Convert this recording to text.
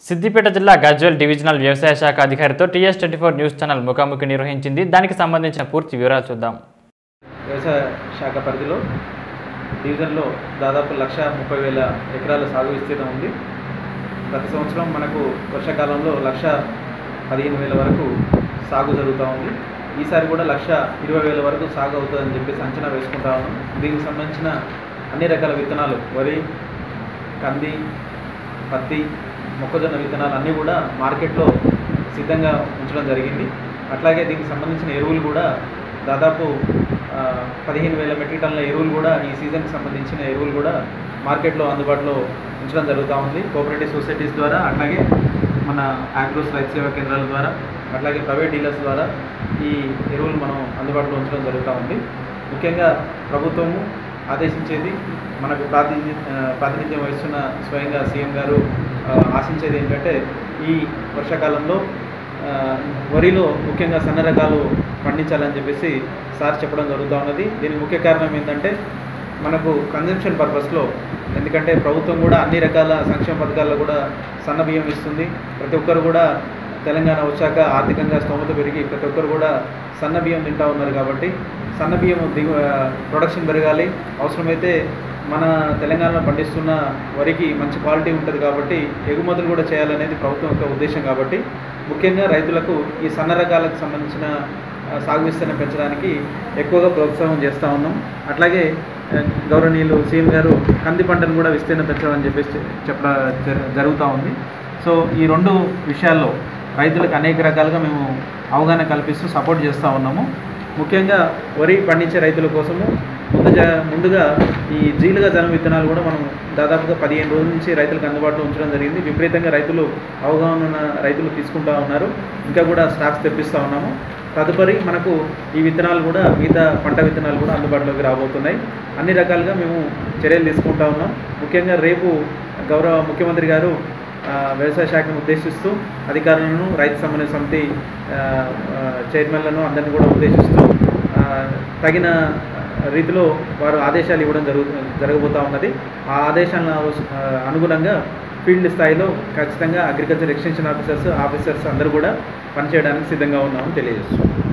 సిద్దిపేట జిల్లా గజ్వెల్ డివిజనల్ వ్యవసాయ శాఖ అధికారితో TS twenty four news channel ముఖాముఖి నిర్వహించింది దానికి సంబంధించిన పూర్తి వివరాలు చూద్దాం వ్యవసాయ శాఖ పరిధిలో డివిజన్లో దాదాపు లక్ష ముప్పై వేల ఎకరాల సాగు విస్తీర్ణం ఉంది ప్రతి సంవత్సరం మనకు వర్షాకాలంలో లక్ష పదిహేను వేల వరకు సాగు జరుగుతూ ఉంది ఈసారి కూడా లక్ష ఇరవై వేల వరకు సాగు అవుతుందని చెప్పేసి అంచనా వేసుకుంటా ఉన్నాం దీనికి సంబంధించిన అన్ని రకాల విత్తనాలు వరి కంది పత్తి మొక్కజొన్న విత్తనాలు అన్నీ కూడా మార్కెట్లో సిద్ధంగా ఉంచడం జరిగింది అట్లాగే దీనికి సంబంధించిన ఎరువులు కూడా దాదాపు ఆ, పదిహేను వేల మెట్రిక్ టన్నుల ఎరువులు కూడా ఈ సీజన్కి సంబంధించిన ఎరువులు కూడా మార్కెట్లో అందుబాటులో ఉంచడం జరుగుతూ ఉంది కోఆపరేటివ్ సొసైటీస్ ద్వారా అట్లాగే మన ఆగ్రోస్ రైతు సేవా కేంద్రాల ద్వారా అట్లాగే ప్రైవేట్ డీలర్స్ ద్వారా ఈ ఎరువులు మనం అందుబాటులో ఉంచడం జరుగుతూ ఉంది ముఖ్యంగా ప్రభుత్వము ఆదేశించేది మనకు ప్రాతినిధ్యం ఆ, ప్రాతినిధ్యం వహిస్తున్న స్వయంగా సీఎం గారు ఆ, ఆశించేది ఏంటంటే ఈ వర్షాకాలంలో ఆ, వరిలో ముఖ్యంగా సన్న రకాలు పండించాలని చెప్పేసి సార్ చెప్పడం జరుగుతూ ఉన్నది దీనికి ముఖ్య కారణం ఏంటంటే మనకు కన్జంప్షన్ పర్పస్లో ఎందుకంటే ప్రభుత్వం కూడా అన్ని రకాల సంక్షేమ పథకాల్లో కూడా సన్న బియ్యం ఇస్తుంది ప్రతి ఒక్కరు కూడా తెలంగాణ వచ్చాక ఆర్థికంగా స్తోమత పెరిగి ప్రతి ఒక్కరు కూడా సన్న బియ్యం తింటా ఉన్నారు కాబట్టి సన్న బియ్యం దిగు ప్రొడక్షన్ పెరగాలి అవసరమైతే మన తెలంగాణలో పండిస్తున్న వరికి మంచి క్వాలిటీ ఉంటుంది కాబట్టి ఎగుమతులు కూడా చేయాలనేది ప్రభుత్వం యొక్క ఉద్దేశం కాబట్టి ముఖ్యంగా రైతులకు ఈ సన్న రకాలకు సంబంధించిన ఆ, సాగు విస్తరణ పెంచడానికి ఎక్కువగా ప్రోత్సాహం చేస్తూ ఉన్నాం అట్లాగే ఆ, గౌరవనీయులు సీఎం గారు కంది పంటను కూడా విస్తీర్ణ పెంచడం చెప్పేసి చెప్పడం జర- జరుగుతూ ఉంది సో ఈ రెండు విషయాల్లో రైతులకు అనేక రకాలుగా మేము అవగాహన కల్పిస్తూ సపోర్ట్ చేస్తూ ఉన్నాము ముఖ్యంగా వరి పండించే రైతుల కోసము ముందు జా ముందుగా ఈ జీలుగా జనం విత్తనాలు కూడా మనం దాదాపుగా పదిహేను రోజుల నుంచి రైతులకు అందుబాటులో ఉంచడం జరిగింది విపరీతంగా రైతులు అవగాహన ఉన్న రైతులు తీసుకుంటా ఉన్నారు ఇంకా కూడా స్టాక్స్ తెప్పిస్తూ ఉన్నాము తదుపరి మనకు ఈ విత్తనాలు కూడా మిగతా పంట విత్తనాలు కూడా అందుబాటులోకి రాబోతున్నాయి అన్ని రకాలుగా మేము చర్యలు తీసుకుంటా ఉన్నాం ముఖ్యంగా రేపు గౌరవ ముఖ్యమంత్రి గారు ఆ, వ్యవసాయ శాఖను ఉద్దేశిస్తూ అధికారులను రైతు సమన్వయ సమితి ఆ, ఆ, చైర్మన్లను అందరినీ కూడా ఉద్దేశిస్తూ ఆ, తగిన రీతిలో వారు ఆదేశాలు ఇవ్వడం జరుగు జరగబోతూ ఉన్నది ఆ ఆదేశాల అనుగుణంగా ఫీల్డ్ స్థాయిలో ఖచ్చితంగా అగ్రికల్చర్ ఎక్స్టెన్షన్ ఆఫీసర్స్ ఆఫీసర్స్ అందరూ కూడా పనిచేయడానికి సిద్ధంగా ఉన్నామని తెలియజేస్తున్నాం